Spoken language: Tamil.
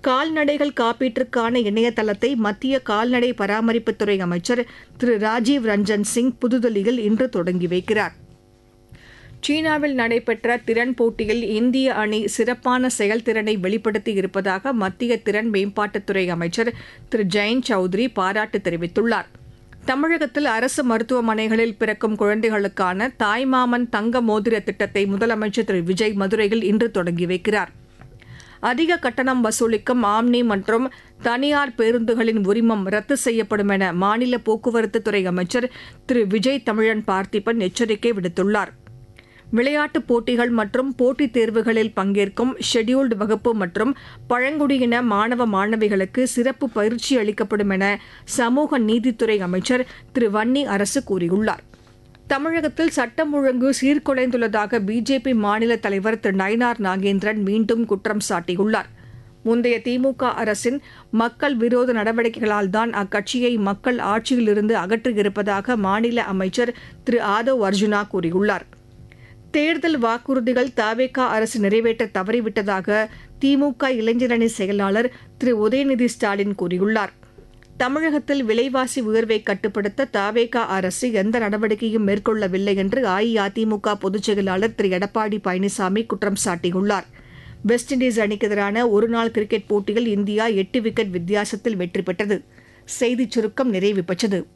கால்நடைகள் காப்பீட்டிற்கான இணையதளத்தை மத்திய கால்நடை பராமரிப்புத்துறை அமைச்சர் திரு ராஜீவ் ரஞ்சன் சிங் புதுதில்லியில் இன்று தொடங்கி வைக்கிறார் சீனாவில் நடைபெற்ற திறன் போட்டியில் இந்திய அணி சிறப்பான செயல்திறனை வெளிப்படுத்தி இருப்பதாக மத்திய திறன் மேம்பாட்டுத்துறை அமைச்சர் திரு ஜெயந்த் சௌத்ரி பாராட்டு தெரிவித்துள்ளார் தமிழகத்தில் அரசு மருத்துவமனைகளில் பிறக்கும் குழந்தைகளுக்கான தாய்மாமன் தங்க மோதிர திட்டத்தை முதலமைச்சர் திரு விஜய் மதுரையில் இன்று தொடங்கி வைக்கிறார் அதிக கட்டணம் வசூலிக்கும் ஆம்னி மற்றும் தனியார் பேருந்துகளின் உரிமம் ரத்து செய்யப்படும் என மாநில போக்குவரத்துத்துறை அமைச்சர் திரு விஜய் தமிழன் பார்த்திபன் எச்சரிக்கை விடுத்துள்ளார் விளையாட்டுப் போட்டிகள் மற்றும் போட்டித் தேர்வுகளில் பங்கேற்கும் ஷெட்யூல்டு வகுப்பு மற்றும் பழங்குடியின மாணவ மாணவிகளுக்கு சிறப்பு பயிற்சி அளிக்கப்படும் என சமூக நீதித்துறை அமைச்சர் திரு வன்னி அரசு கூறியுள்ளார் தமிழகத்தில் சட்டம் ஒழுங்கு சீர்குலைந்துள்ளதாக பிஜேபி மாநில தலைவர் திரு நயினார் நாகேந்திரன் மீண்டும் குற்றம் சாட்டியுள்ளார் முந்தைய திமுக அரசின் மக்கள் விரோத நடவடிக்கைகளால் தான் அக்கட்சியை மக்கள் ஆட்சியிலிருந்து அகற்றியிருப்பதாக மாநில அமைச்சர் திரு ஆதவ் அர்ஜுனா கூறியுள்ளார் தேர்தல் வாக்குறுதிகள் தாவேகா அரசு நிறைவேற்ற தவறிவிட்டதாக திமுக இளைஞரணி செயலாளர் திரு உதயநிதி ஸ்டாலின் கூறியுள்ளார் தமிழகத்தில் விலைவாசி உயர்வை கட்டுப்படுத்த தாவேகா அரசு எந்த நடவடிக்கையும் மேற்கொள்ளவில்லை என்று அஇஅதிமுக பொதுச் செயலாளர் திரு எடப்பாடி பழனிசாமி குற்றம் சாட்டியுள்ளார் வெஸ்ட் இண்டீஸ் அணிக்கு எதிரான ஒருநாள் கிரிக்கெட் போட்டியில் இந்தியா எட்டு விக்கெட் வித்தியாசத்தில் வெற்றி பெற்றது செய்திச் சுருக்கம் நிறைவு பெற்றது